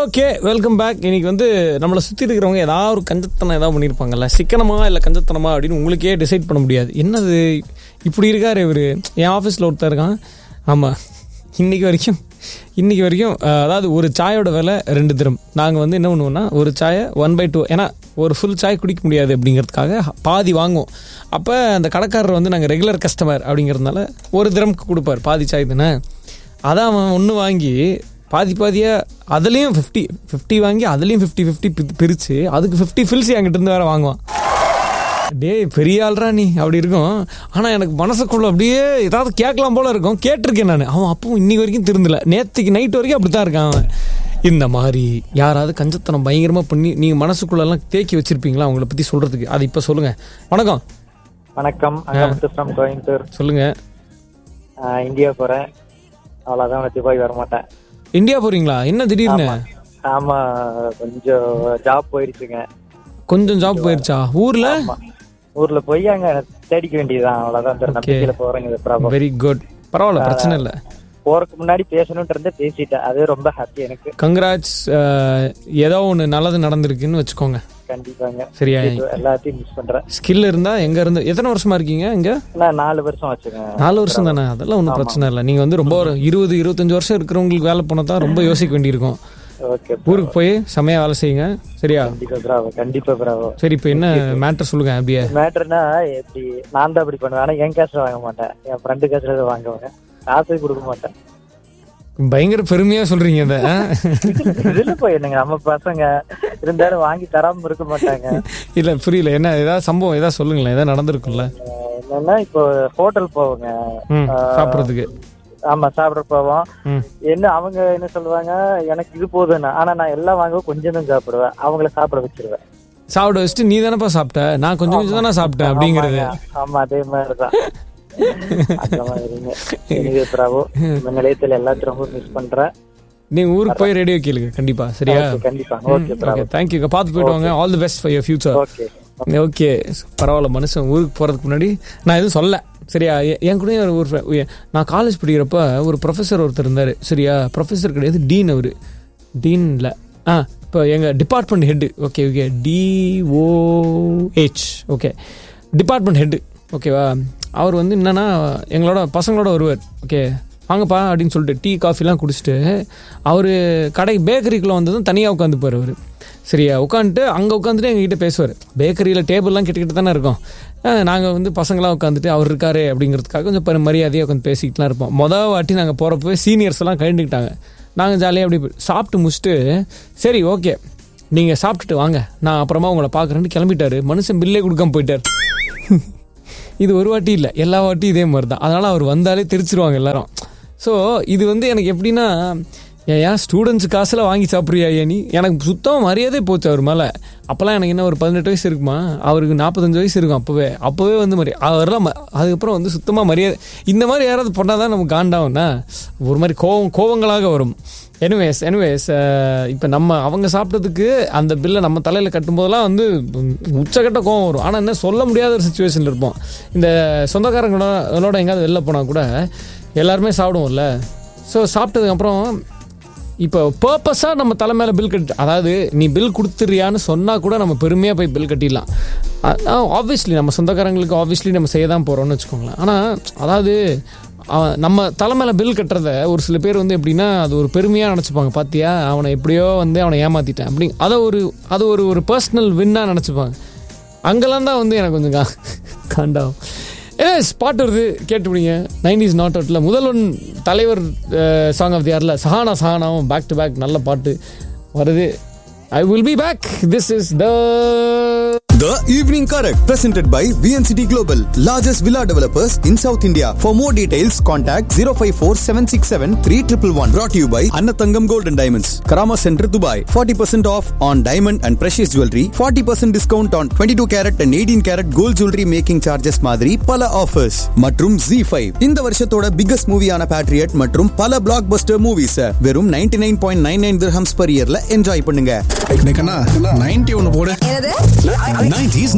Okay welcome back இன்னைக்கு வந்து நம்மளை சுற்றி இருக்கிறவங்க ஏதாவது ஒரு கஞ்சத்தனம் ஏதாவது பண்ணியிருப்பாங்கல்ல சிக்கனமா இல்லை கஞ்சத்தனமா அப்படின்னு உங்களுக்கே டிசைட் பண்ண முடியாது என்னது இப்படி இருக்காரு இவர் என் ஆஃபீஸில் ஒருத்தர் இருக்கான் ஆமாம் இன்னைக்கு வரைக்கும் இன்னைக்கு வரைக்கும் அஹ், அதாவது ஒரு சாயோட விலை ரெண்டு திரம் நாங்கள் வந்து என்ன பண்ணுவோம்னா ஒரு சாயை ஒன் பை டூ ஏன்னா ஒரு ஃபுல் சாய் குடிக்க முடியாது அப்படிங்கிறதுக்காக பாதி வாங்குவோம் அப்போ அந்த கடைக்காரர் வந்து நாங்கள் ரெகுலர் கஸ்டமர் அப்படிங்கிறதுனால ஒரு திரம்க்கு கொடுப்பார் பாதி சாய் தானே அதான் அவன் ஒன்று வாங்கி பாதி பாதியாக அதுலேயும் ஃபிஃப்டி ஃபிஃப்டி வாங்கி அதுலேயும் ஃபிஃப்டி ஃபிஃப்டி பிரித்து அதுக்கு ஃபிஃப்டி ஃபில்ஸ் என்கிட்ட இருந்து வேற வாங்குவான் டேய் பெரிய ஆள்றா நீ அப்படி இருக்கும் ஆனால் எனக்கு மனசுக்குள்ள அப்படியே ஏதாவது கேட்கலாம் போல இருக்கும் கேட்டிருக்கேன் நான் அவன் அப்பவும் இன்னி வரைக்கும் திருந்தல நேற்றுக்கு நைட் வரைக்கும் அப்படி தான் இருக்கான் அவன் இந்த மாதிரி யாராவது கஞ்சத்தனம் பயங்கரமாக பண்ணி நீங்கள் மனசுக்குள்ளெல்லாம் தேக்கி வச்சிருப்பீங்களா அவங்கள பற்றி சொல்கிறதுக்கு அது இப்போ சொல்லுங்கள் வணக்கம் வணக்கம் அங்கமுத்து ஃப்ரம் கோயம்புத்தூர் சொல்லுங்கள் ஆஹ் இந்தியா போறேன் அவ்வளவுதான் உனக்கு துபாய் வர மாட்டேன் இந்தியா போகிறீங்களா என்ன திடீர்னு ஆமா கொஞ்சம் ஜாப் போயிருச்சுங்க கொஞ்சம் ஜாப் போயிருச்சா ஊரில் ஆமா. ஊர்ல போய் அங்க தேடிக்க வேண்டியதுதான் அவ்வளவுதான் இந்த நம்பிக்கையில போறேங்க ப்ராப்ளம் வெரி குட் பரவாயில்ல பிரச்சனை இல்லை போறதுக்கு முன்னாடி பேசணும்னு இருந்தே பேசிட்டேன் அது ரொம்ப ஹாப்பி எனக்கு கங்க்ராட்ஸ் ஏதோ ஒன்று நல்லது நடந்திருக்குன்னு வச்சுக்கோங்க கண்டிப்பாங்க சரியா இது எல்லாத்தையும் மிஸ் பண்றேன் ஸ்கில் இருந்தால் எங்கே இருந்து எத்தனை வருஷமா இருக்கீங்க இங்கே நான் நாலு வருஷம் வச்சுக்கேன் நாலு வருஷம் தானே அதெல்லாம் ஒன்றும் பிரச்சனை இல்லை நீங்கள் வந்து ரொம்ப ஒரு இருபது இருபத்தஞ்சு வருஷம் இருக்கிறவங்களுக்கு வேலை போனால் தான் ரொம்ப யோசிக்க வேண்டியிருக்கும் ஓகே ஊருக்கு போய் செமையாக வேலை செய்யுங்க சரியா கண்டிப்பா பிராவோ கண்டிப்பா பிராவோ சரி இப்போ என்ன மேட்டர் சொல்லுங்க அப்படியே மேட்டர்னா எப்படி நான் தான் அப்படி பண்ணுவேன் ஆனா என் கேஸ்ல வாங்க மாட்டேன் என் ஃப்ரெண்டு கேஸ்ல தான் வாங்குவேன் காசு கொடுக்க மாட்டேன் பயங்கர பெருமையாக சொல்கிறீங்க இதை ஆ? இதுல போய் என்னங்க நம்ம பசங்க இருந்தாலும் வாங்கி தராம இருக்க மாட்டாங்க இல்லை புரியல என்ன ஏதாவது சம்பவம் ஏதாவது சொல்லுங்களேன் ஏதாவது நடந்திருக்கும்ல அஹ் என்னன்னா இப்போ ஹோட்டல் போவோங்க ம் சாப்பிட்றதுக்கு ஆமா சாப்பிட போவோம் ம் என்ன அவங்க என்ன சொல்லுவாங்க எனக்கு இது போதும்னா ஆனா நான் எல்லாம் வாங்க கொஞ்சம் தான் சாப்பிடுவேன் அவங்கள சாப்பிட வச்சிருவேன் சாப்பிட வச்சுட்டு நீ தானேப்பா சாப்பிட்ட நான் கொஞ்சம் கொஞ்சம் தானே சாப்பிட்டேன் அப்படிங்கிறது ஆமாங்க. ஆமா அதே மாதிரிதான் அந்த மாதிரிங்க எனவே பிராவோ இந்த நிலையத்துல எல்லாத்தையும் ரொம்ப மிஸ் பண்றேன் நீங்க ஊருக்கு போய் ரேடியோ கேளுங்க கண்டிப்பா சரியா Okay, கண்டிப்பா ஓகே பிராவோ ஓகே தேங்க்யூ பார்த்து போயிட்டு வாங்க all the best for your future okay okay பரவாயில்ல மனுஷன் ஊருக்கு போகிறதுக்கு முன்னாடி நான் எதுவும் சொல்ல சரியா எ- என் கூட ஒரு ஒரு fri- எ- நான் காலேஜ் படிக்கிறப்ப ஒரு ப்ரொஃபஸர் ஒருத்தர் இருந்தார் சரியா ப்ரொஃபஸர் கிடையாது டீன் அவர் டீன்ல ஆ இப்போ எங்கள் department head okay okay D O H okay department head ஓகேவா அவர் வந்து என்னன்னா எங்களோட பசங்களோட வருவார் ஓகே வாங்கப்பா அப்படின்னு சொல்லிட்டு டீ காஃபிலாம் குடிச்சிட்டு அவர் கடை பேக்கரிக்குள்ளே வந்ததும் தனியாக உட்காந்துப்பார் அவர் சரியா உட்காந்துட்டு அங்கே உட்காந்துட்டு எங்ககிட்ட பேசுவார் பேக்கரியில் டேபிள்லாம் கிட்ட கிட்ட தானே இருக்கும் நாங்கள் வந்து பசங்களாம் உட்காந்துட்டு அவர் இருக்காரு அப்படிங்கிறதுக்காக கொஞ்சம் பெரும் மரியாதையாக உட்காந்து பேசிக்கிட்டுலாம் இருப்போம் மொதல் வாட்டி நாங்கள் போகிறப்பவே சீனியர்ஸ் எல்லாம் கழண்டுக்கிட்டாங்க நாங்கள் ஜாலியாக அப்படி போய் சாப்பிட்டு முடிச்சுட்டு சரி ஓகே நீங்கள் சாப்பிட்டுட்டு வாங்க நான் அப்புறமா உங்களை பார்க்குறேன்னு கிளம்பிட்டாரு மனுஷன் பில்லே கொடுக்காம போயிட்டார் இது ஒரு வாட்டி இல்லை எல்லா வாட்டியும் இதே மாதிரி தான் அதனால் அவர் வந்தாலே தெரிச்சிருவாங்க எல்லாரும் ஸோ இது வந்து எனக்கு எப்படின்னா ஏன் ஸ்டூடெண்ட்ஸ் காசில் வாங்கி சாப்பிட்றியா ஏன் நீ எனக்கு சுத்தமாக மரியாதை போச்சு அவர் மேலே அப்போல்லாம் எனக்கு என்ன ஒரு பதினெட்டு வயசு இருக்குமா அவருக்கு நாற்பத்தஞ்சு வயசு இருக்கும் அப்போவே அப்போவே வந்து மரி அவரெல்லாம் ம- அதுக்கப்புறம் வந்து சுத்தமாக மரியாதை இந்த மாதிரி யாராவது பண்ணால் தான் நமக்கு காண்டாகும்னா ஒரு மாதிரி கோவம் கோவங்களாக வரும் எனிவேஸ் எனிவேஸ் இப்போ நம்ம அவங்க சாப்பிட்டதுக்கு அந்த பில்லை நம்ம தலையில் கட்டும்போதெல்லாம் வந்து உம், உச்சக்கட்ட கோவம் வரும் ஆனால் என்ன சொல்ல முடியாத ஒரு சுச்சுவேஷனில் இருப்போம் இந்த சொந்தக்காரங்களோட எங்கேயாவது வெளில போனால் கூட எல்லாருமே சாப்பிடுவோம்ல ஸோ சாப்பிட்டதுக்கப்புறம் இப்போ பர்பஸாக நம்ம தலை மேலே பில் கட்டி அதாவது நீ பில் கொடுத்துறியான்னு சொன்னால் கூட நம்ம பெருமையாக போய் பில் கட்டிடலாம் ஆப்வியஸ்லி நம்ம சொந்தக்காரங்களுக்கு ஆப்வியஸ்லி நம்ம செய்ய தான் போகிறோம்னு வச்சுக்கோங்களேன் ஆனால் அதாவது அவன் நம்ம தலை மேலே பில் கட்டுறத ஒரு சில பேர் வந்து எப்படின்னா அது ஒரு பெருமையாக நினச்சிப்பாங்க பார்த்தியா அவனை எப்படியோ வந்து அவனை ஏமாற்றிட்டேன் அப்படி அதை ஒரு அது ஒரு ஒரு பர்சனல் வின்னாக நினச்சிப்பாங்க அங்கெல்லாம் தான் வந்து எனக்கு கொஞ்சம் கா காண்டாகும் எஸ் பாட்டு வருது கேட்டு பிடிங்க நைன்டிஸ் நாட் அவுட்டில் முதல்வன் தலைவர் சாங் ஆஃப் தி இயரில் சஹானா சஹானாவும் பேக் டு பேக் நல்ல பாட்டு வருது I will be back this is the The Evening Correct, presented by VNCT Global, largest villa developers in South India. For more details, contact 054 767 3111. Brought to you by Annatangam Gold and Diamonds, Karama Center, Dubai. 40% off on diamond and precious jewelry, 40% discount on 22 carat and 18 carat gold jewelry making charges மாதிரி பல offers மற்றும் Z5 இந்த வருஷத்தோட biggest மூவியான Patriot மற்றும் பல black Bastar movies வெறும் 99.99 nine point nine nine dirhams per இயர்ல enjoy பண்ணுங்க நைன்டி ஒன்னு போடு என்னது 90s